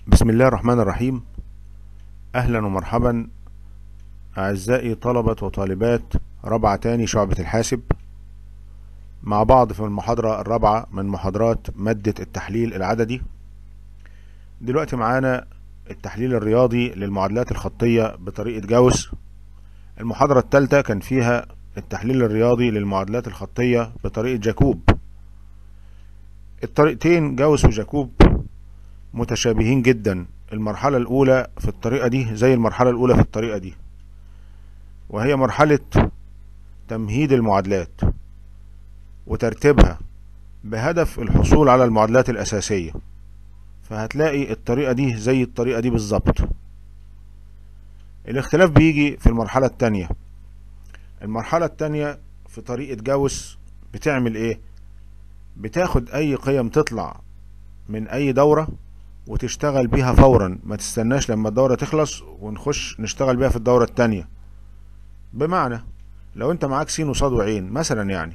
بسم الله الرحمن الرحيم أهلا ومرحبا أعزائي طلبة وطالبات رابعة تاني شعبة الحاسب مع بعض في المحاضرة الرابعة من محاضرات مادة التحليل العددي دلوقتي معانا التحليل الرياضي للمعادلات الخطية بطريقة جاوس المحاضرة الثالثة كان فيها التحليل الرياضي للمعادلات الخطية بطريقة جاكوب الطريقتين جاوس وجاكوب متشابهين جدا المرحلة الأولى في الطريقة دي زي المرحلة الأولى في الطريقة دي وهي مرحلة تمهيد المعادلات وترتيبها بهدف الحصول على المعادلات الأساسية فهتلاقي الطريقة دي زي الطريقة دي بالظبط الاختلاف بيجي في المرحلة التانية المرحلة التانية في طريقة جاوس بتعمل ايه بتاخد اي قيم تطلع من اي دورة وتشتغل بيها فورا ما تستناش لما الدورة تخلص ونخش نشتغل بيها في الدورة التانية بمعنى لو انت معاك سين وصاد وعين مثلا يعني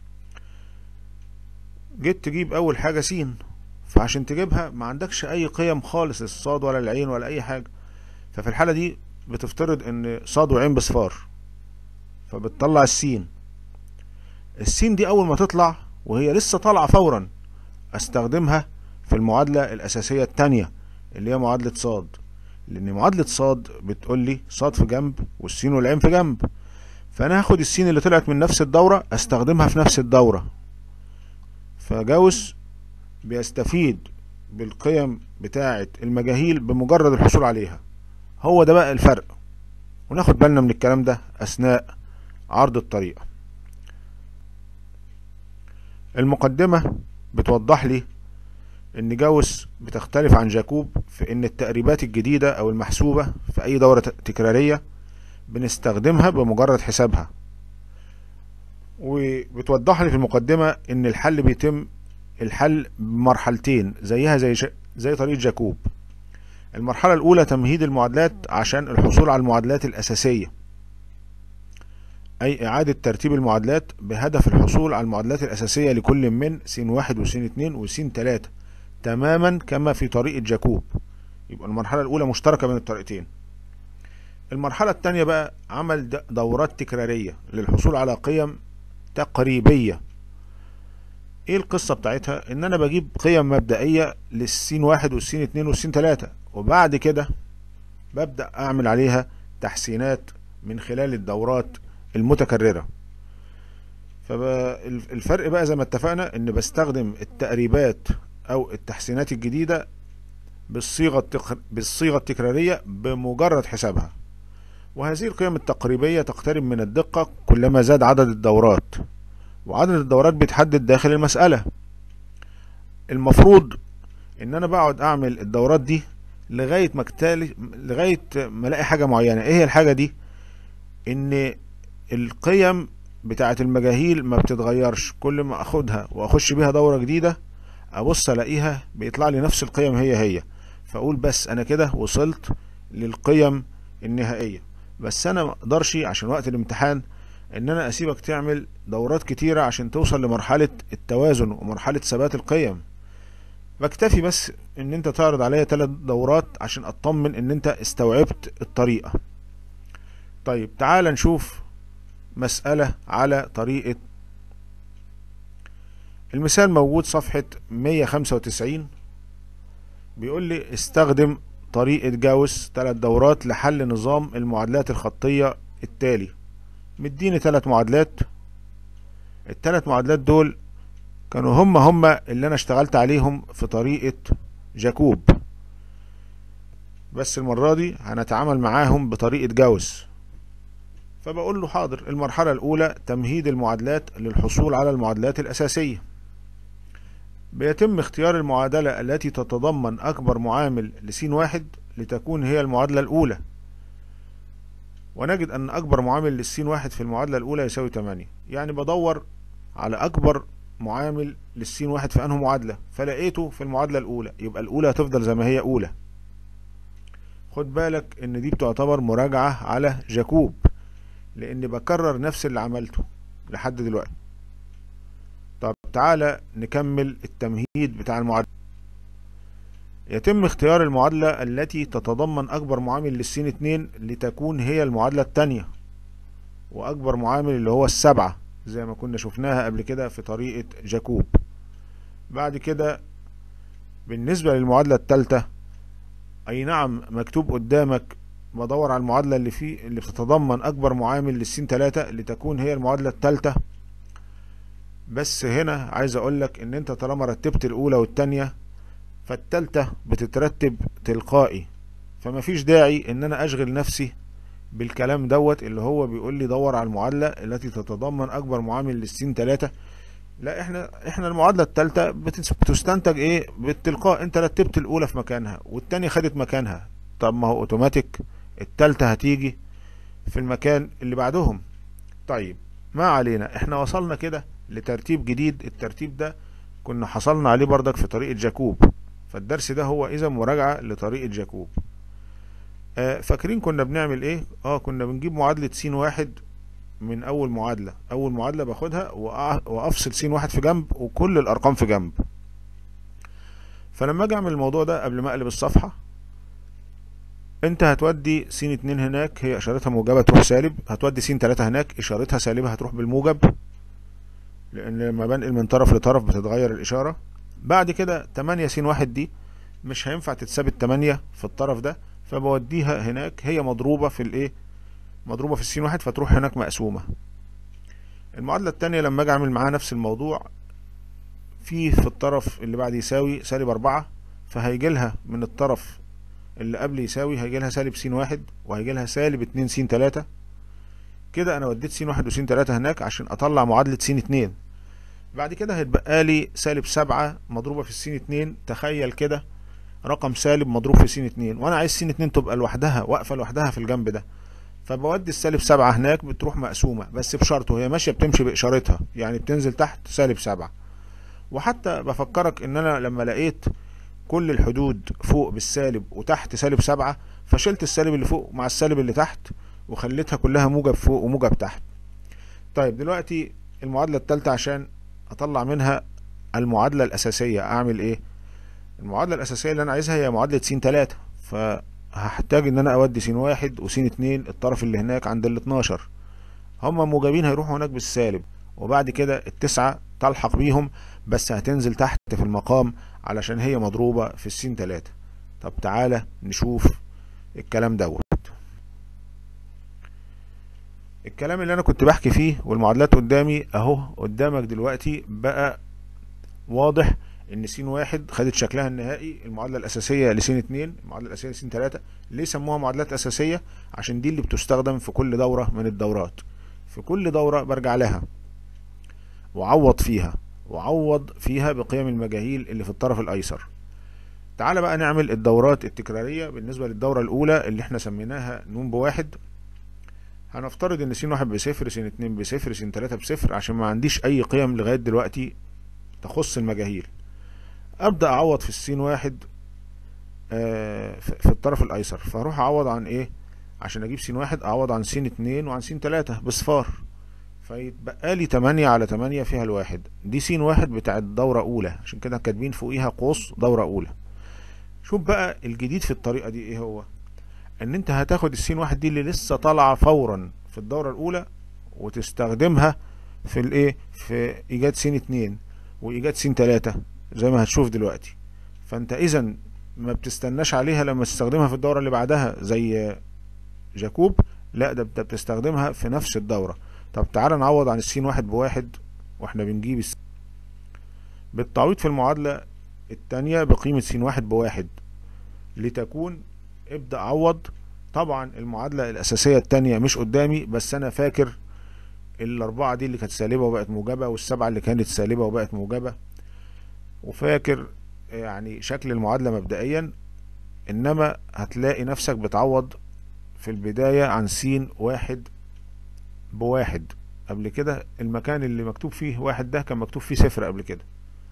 جيت تجيب اول حاجة سين فعشان تجيبها ما عندكش اي قيم خالص الصاد ولا العين ولا اي حاجة ففي الحالة دي بتفترض ان صاد وعين بصفار فبتطلع السين السين دي اول ما تطلع وهي لسه طالعة فورا استخدمها في المعادلة الاساسية التانية اللي هي معادلة صاد لان معادلة صاد بتقول لي صاد في جنب والسين والعين في جنب فانا هاخد السين اللي طلعت من نفس الدورة استخدمها في نفس الدورة فجاوس بيستفيد بالقيم بتاعة المجاهيل بمجرد الحصول عليها هو ده بقى الفرق وناخد بالنا من الكلام ده اثناء عرض الطريقة المقدمة بتوضح لي ان جاوس بتختلف عن جاكوب في ان التقريبات الجديدة او المحسوبة في اي دورة تكرارية بنستخدمها بمجرد حسابها وبتوضح لي في المقدمة ان الحل بيتم الحل بمرحلتين زيها زي ج... زي طريقة جاكوب المرحلة الأولى تمهيد المعادلات عشان الحصول على المعادلات الأساسية أي إعادة ترتيب المعادلات بهدف الحصول على المعادلات الأساسية لكل من س واحد وس اتنين وس تلاتة تماما كما في طريقة جاكوب يبقى المرحلة الأولى مشتركة بين الطريقتين المرحلة الثانية بقى عمل دورات تكرارية للحصول على قيم تقريبية ايه القصة بتاعتها ان انا بجيب قيم مبدئية للسين واحد والسين اتنين والسين تلاتة وبعد كده ببدأ اعمل عليها تحسينات من خلال الدورات المتكررة فالفرق بقى زي ما اتفقنا ان بستخدم التقريبات او التحسينات الجديدة بالصيغة التقر... بالصيغة التكرارية بمجرد حسابها وهذه القيم التقريبية تقترب من الدقة كلما زاد عدد الدورات وعدد الدورات بيتحدد داخل المسألة المفروض ان انا بقعد اعمل الدورات دي لغاية ما اكتالي لغاية ما الاقي حاجة معينة ايه هي الحاجة دي ان القيم بتاعة المجاهيل ما بتتغيرش كل ما اخدها واخش بيها دورة جديدة ابص الاقيها بيطلع لي نفس القيم هي هي فاقول بس انا كده وصلت للقيم النهائية بس انا ما اقدرش عشان وقت الامتحان ان انا اسيبك تعمل دورات كتيرة عشان توصل لمرحلة التوازن ومرحلة ثبات القيم بكتفي بس ان انت تعرض عليا ثلاث دورات عشان اطمن ان انت استوعبت الطريقة طيب تعال نشوف مسألة على طريقة المثال موجود صفحة 195 بيقول لي استخدم طريقة جاوس ثلاث دورات لحل نظام المعادلات الخطية التالي مديني ثلاث معادلات الثلاث معادلات دول كانوا هم هم اللي انا اشتغلت عليهم في طريقة جاكوب بس المرة دي هنتعامل معاهم بطريقة جاوس فبقول له حاضر المرحلة الأولى تمهيد المعادلات للحصول على المعادلات الأساسية بيتم اختيار المعادلة التي تتضمن أكبر معامل لسين واحد لتكون هي المعادلة الأولى ونجد أن أكبر معامل للسين واحد في المعادلة الأولى يساوي 8 يعني بدور على أكبر معامل للسين واحد في أنه معادلة فلقيته في المعادلة الأولى يبقى الأولى هتفضل زي ما هي أولى خد بالك إن دي بتعتبر مراجعة على جاكوب لأني بكرر نفس اللي عملته لحد دلوقتي طب تعالى نكمل التمهيد بتاع المعادلة يتم اختيار المعادلة التي تتضمن أكبر معامل للسين اتنين لتكون هي المعادلة التانية وأكبر معامل اللي هو السبعة زي ما كنا شفناها قبل كده في طريقة جاكوب بعد كده بالنسبة للمعادلة التالتة أي نعم مكتوب قدامك بدور على المعادلة اللي فيه اللي بتتضمن أكبر معامل للسين تلاتة لتكون هي المعادلة التالتة بس هنا عايز أقولك إن أنت طالما رتبت الأولى والتانية فالتالتة بتترتب تلقائي فما فيش داعي إن أنا أشغل نفسي بالكلام دوت اللي هو بيقول لي دور على المعادلة التي تتضمن أكبر معامل للسين تلاتة لا احنا احنا المعادله الثالثه بتستنتج ايه بالتلقاء انت رتبت الاولى في مكانها والتانية خدت مكانها طب ما هو اوتوماتيك الثالثه هتيجي في المكان اللي بعدهم طيب ما علينا احنا وصلنا كده لترتيب جديد الترتيب ده كنا حصلنا عليه بردك في طريقه جاكوب فالدرس ده هو اذا مراجعه لطريقه جاكوب آه فاكرين كنا بنعمل ايه اه كنا بنجيب معادله س واحد من اول معادلة اول معادلة باخدها وافصل س واحد في جنب وكل الارقام في جنب فلما اجي اعمل الموضوع ده قبل ما اقلب الصفحة انت هتودي س اتنين هناك هي اشارتها موجبة تروح سالب هتودي س تلاتة هناك اشارتها سالبة هتروح بالموجب لان لما بنقل من طرف لطرف بتتغير الاشارة بعد كده تمانية س واحد دي مش هينفع تتساب التمانية في الطرف ده فبوديها هناك هي مضروبة في الايه مضروبة في السين واحد فتروح هناك مقسومة المعادلة التانية لما اجي اعمل معاها نفس الموضوع في في الطرف اللي بعد يساوي سالب أربعة فهيجي لها من الطرف اللي قبل يساوي هيجي لها سالب س واحد وهيجي لها سالب اتنين س تلاتة كده انا وديت س واحد وس تلاتة هناك عشان اطلع معادلة س اتنين بعد كده هيتبقى لي سالب سبعة مضروبة في السين اتنين تخيل كده رقم سالب مضروب في س اتنين وانا عايز س اتنين تبقى لوحدها واقفة لوحدها في الجنب ده فبودي السالب سبعة هناك بتروح مقسومة بس بشرط وهي ماشية بتمشي بإشارتها يعني بتنزل تحت سالب سبعة وحتى بفكرك ان انا لما لقيت كل الحدود فوق بالسالب وتحت سالب سبعة فشلت السالب اللي فوق مع السالب اللي تحت وخليتها كلها موجب فوق وموجب تحت طيب دلوقتي المعادلة التالتة عشان اطلع منها المعادلة الاساسية اعمل ايه المعادلة الاساسية اللي انا عايزها هي معادلة س تلاتة ف هحتاج ان انا اودي س واحد وس اتنين الطرف اللي هناك عند ال 12 هما موجبين هيروحوا هناك بالسالب وبعد كده التسعة تلحق بيهم بس هتنزل تحت في المقام علشان هي مضروبة في السين تلاتة طب تعالى نشوف الكلام دوت الكلام اللي انا كنت بحكي فيه والمعادلات قدامي اهو قدامك دلوقتي بقى واضح ان س واحد خدت شكلها النهائي المعادله الاساسيه لس اتنين المعادله الاساسيه لس تلاته ليه سموها معادلات اساسيه عشان دي اللي بتستخدم في كل دوره من الدورات في كل دوره برجع لها وعوض فيها وعوض فيها بقيم المجاهيل اللي في الطرف الايسر تعالى بقى نعمل الدورات التكراريه بالنسبه للدوره الاولى اللي احنا سميناها نون بواحد هنفترض ان س واحد بصفر س اتنين بصفر س تلاته بصفر عشان ما عنديش اي قيم لغايه دلوقتي تخص المجاهيل ابدا اعوض في السين واحد آه في الطرف الايسر فاروح اعوض عن ايه عشان اجيب سين واحد اعوض عن سين اتنين وعن سين تلاتة بصفار فيتبقى لي تمانية على تمانية فيها الواحد دي سين واحد بتاعت دورة اولى عشان كده كاتبين فوقيها قوس دورة اولى شوف بقى الجديد في الطريقة دي ايه هو ان انت هتاخد السين واحد دي اللي لسه طالعة فورا في الدورة الاولى وتستخدمها في الايه في ايجاد سين اتنين وايجاد سين تلاتة زي ما هتشوف دلوقتي فانت اذا ما بتستناش عليها لما تستخدمها في الدورة اللي بعدها زي جاكوب لا ده بتستخدمها في نفس الدورة طب تعالى نعوض عن السين واحد بواحد واحنا بنجيب السين بالتعويض في المعادلة التانية بقيمة س واحد بواحد لتكون ابدأ عوض طبعا المعادلة الأساسية التانية مش قدامي بس أنا فاكر الأربعة دي اللي كانت سالبة وبقت موجبة والسبعة اللي كانت سالبة وبقت موجبة وفاكر يعني شكل المعادلة مبدئيا انما هتلاقي نفسك بتعوض في البداية عن س واحد بواحد قبل كده المكان اللي مكتوب فيه واحد ده كان مكتوب فيه صفر قبل كده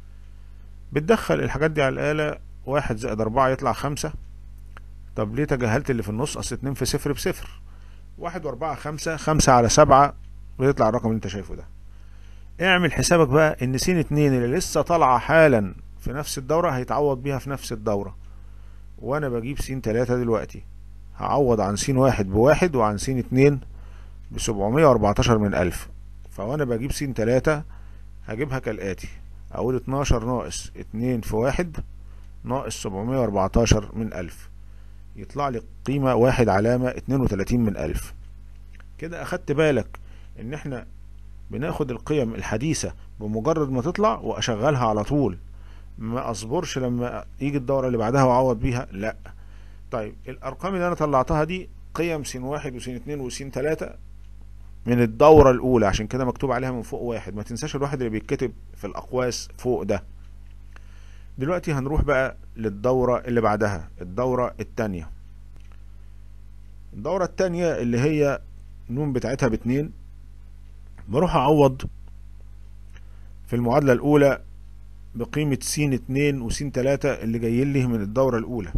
بتدخل الحاجات دي على الآلة واحد زائد أربعة يطلع خمسة طب ليه تجاهلت اللي في النص أصل اتنين في صفر بصفر واحد وأربعة خمسة خمسة على سبعة بيطلع الرقم اللي انت شايفه ده اعمل حسابك بقى ان س اتنين اللي لسه طالعة حالا في نفس الدورة هيتعوض بيها في نفس الدورة وانا بجيب س تلاتة دلوقتي هعوض عن س واحد بواحد وعن س اتنين بسبعمية واربعتاشر من الف فوانا بجيب س تلاتة هجيبها كالآتي اقول اتناشر ناقص اتنين في واحد ناقص سبعمية واربعتاشر من الف يطلع لي قيمة واحد علامة اتنين وتلاتين من الف كده اخدت بالك ان احنا بناخد القيم الحديثة بمجرد ما تطلع واشغلها على طول ما اصبرش لما يجي الدورة اللي بعدها واعوض بيها لا طيب الارقام اللي انا طلعتها دي قيم س واحد وس اتنين وس تلاتة من الدورة الاولى عشان كده مكتوب عليها من فوق واحد ما تنساش الواحد اللي بيتكتب في الاقواس فوق ده دلوقتي هنروح بقى للدورة اللي بعدها الدورة التانية الدورة التانية اللي هي نون بتاعتها باتنين بروح اعوض في المعادلة الاولى بقيمة س اتنين وس تلاتة اللي جاي لي من الدورة الاولى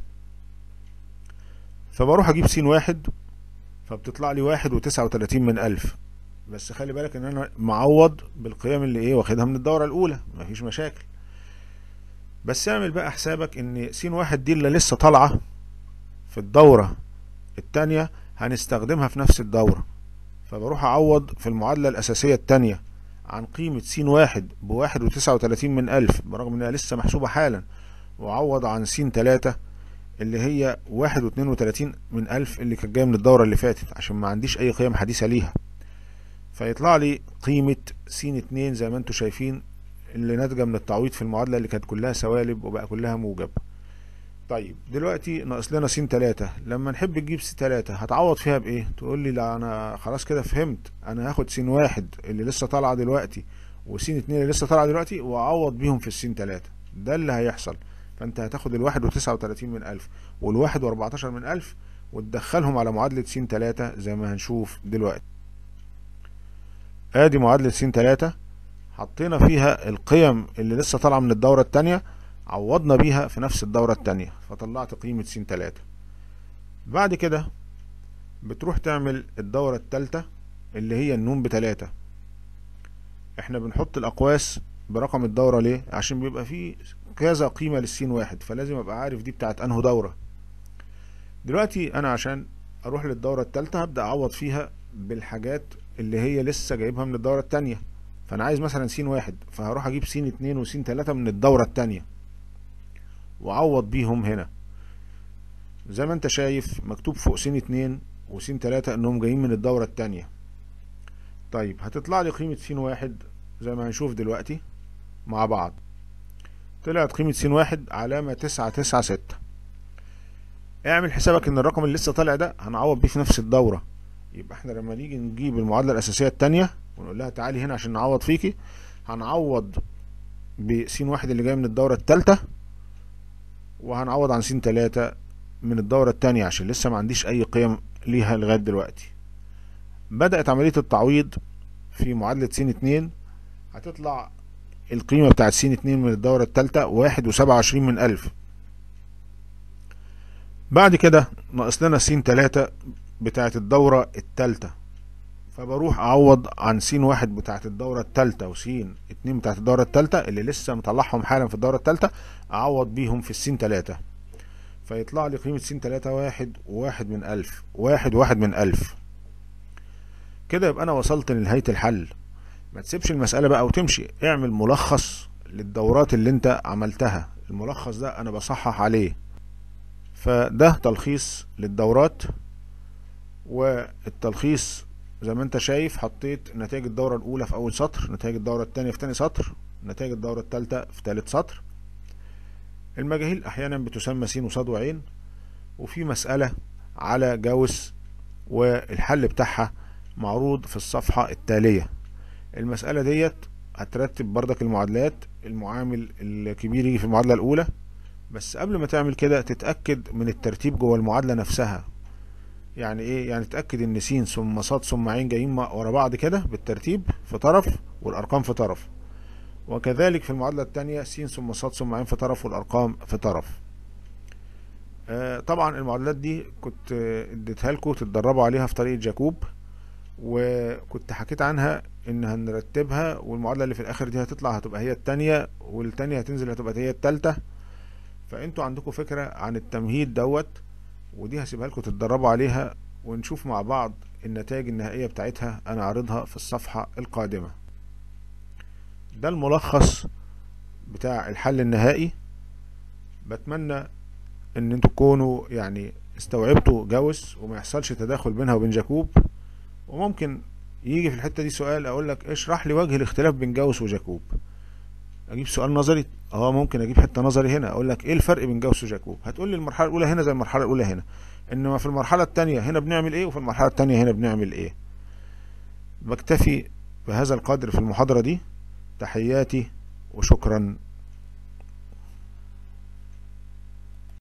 فبروح اجيب س واحد فبتطلع لي واحد وتسعة وتلاتين من الف بس خلي بالك ان انا معوض بالقيم اللي ايه واخدها من الدورة الاولى مفيش مشاكل بس اعمل بقى حسابك ان س واحد دي اللي لسه طالعة في الدورة التانية هنستخدمها في نفس الدورة فبروح اعوض في المعادلة الاساسية التانية عن قيمة س واحد بواحد وتسعة وتلاتين من ألف برغم إنها لسه محسوبة حالا وأعوض عن س تلاتة اللي هي واحد واتنين وتلاتين من ألف اللي كانت جاية من الدورة اللي فاتت عشان ما عنديش أي قيم حديثة ليها فيطلع لي قيمة س اتنين زي ما انتوا شايفين اللي ناتجة من التعويض في المعادلة اللي كانت كلها سوالب وبقى كلها موجب طيب دلوقتي ناقص لنا س تلاتة لما نحب نجيب س تلاتة هتعوض فيها بايه تقول لي لا انا خلاص كده فهمت انا هاخد س واحد اللي لسه طالعه دلوقتي وس اتنين اللي لسه طالعه دلوقتي واعوض بيهم في الس تلاتة ده اللي هيحصل فانت هتاخد الواحد وتسعة وتلاتين من الف والواحد واربعتاشر من الف وتدخلهم على معادلة س تلاتة زي ما هنشوف دلوقتي ادي معادلة س تلاتة حطينا فيها القيم اللي لسه طالعه من الدورة التانية عوضنا بيها في نفس الدورة التانية فطلعت قيمة س تلاتة بعد كده بتروح تعمل الدورة التالتة اللي هي النون بتلاتة احنا بنحط الأقواس برقم الدورة ليه؟ عشان بيبقى فيه كذا قيمة للسين واحد فلازم ابقى عارف دي بتاعت انه دورة دلوقتي انا عشان اروح للدورة التالتة هبدأ اعوض فيها بالحاجات اللي هي لسه جايبها من الدورة التانية فانا عايز مثلا س واحد فهروح اجيب س اتنين وس تلاتة من الدورة التانية وعوض بيهم هنا زي ما انت شايف مكتوب فوق س اتنين وس تلاتة انهم جايين من الدورة التانية طيب هتطلع لي قيمة س واحد زي ما هنشوف دلوقتي مع بعض طلعت قيمة س واحد علامة تسعة تسعة ستة اعمل حسابك ان الرقم اللي لسه طالع ده هنعوض بيه في نفس الدورة يبقى احنا لما نيجي نجيب المعادلة الأساسية التانية ونقول لها تعالي هنا عشان نعوض فيكي هنعوض بس واحد اللي جاي من الدورة التالتة وهنعوض عن س تلاتة من الدورة التانية عشان لسه ما عنديش أي قيم ليها لغاية دلوقتي بدأت عملية التعويض في معادلة س اتنين هتطلع القيمة بتاعت س اتنين من الدورة التالتة واحد وسبعة وعشرين من ألف بعد كده ناقص لنا س تلاتة بتاعت الدورة التالتة فبروح أعوض عن س واحد بتاعت الدورة التالتة وس اتنين بتاعت الدورة التالتة اللي لسه مطلعهم حالا في الدورة التالتة أعوض بيهم في السين تلاتة فيطلع لي قيمة س تلاتة واحد وواحد من ألف واحد واحد من ألف كده يبقى أنا وصلت لنهاية الحل ما تسيبش المسألة بقى وتمشي اعمل ملخص للدورات اللي انت عملتها الملخص ده أنا بصحح عليه فده تلخيص للدورات والتلخيص زي ما انت شايف حطيت نتائج الدورة الأولى في أول سطر نتائج الدورة الثانية في تاني سطر نتائج الدورة الثالثة في ثالث سطر المجاهيل أحيانا بتسمى س وصاد وعين وفي مسألة على جوس والحل بتاعها معروض في الصفحة التالية المسألة ديت هترتب بردك المعادلات المعامل الكبير يجي في المعادلة الأولى بس قبل ما تعمل كده تتأكد من الترتيب جوه المعادلة نفسها يعني ايه يعني تأكد ان س ثم ص ثم ع جايين ورا بعض كده بالترتيب في طرف والأرقام في طرف وكذلك في المعادلة التانية س ثم ص ثم ع في طرف والأرقام في طرف آه طبعا المعادلات دي كنت اديتها لكم تتدربوا عليها في طريقة جاكوب وكنت حكيت عنها ان هنرتبها والمعادلة اللي في الاخر دي هتطلع هتبقى هي التانية والتانية هتنزل هتبقى هي التالتة فانتوا عندكم فكرة عن التمهيد دوت ودي هسيبها لكم تتدربوا عليها ونشوف مع بعض النتائج النهائية بتاعتها انا عارضها في الصفحة القادمة ده الملخص بتاع الحل النهائي بتمنى ان انتوا تكونوا يعني استوعبتوا جوس وما يحصلش تداخل بينها وبين جاكوب وممكن يجي في الحتة دي سؤال اقول لك اشرح لي وجه الاختلاف بين جوس وجاكوب اجيب سؤال نظري اه ممكن اجيب حته نظري هنا اقول لك ايه الفرق بين جوس وجاكوب هتقول لي المرحله الاولى هنا زي المرحله الاولى هنا انما في المرحله الثانيه هنا بنعمل ايه وفي المرحله الثانيه هنا بنعمل ايه بكتفي بهذا القدر في المحاضره دي تحياتي وشكرا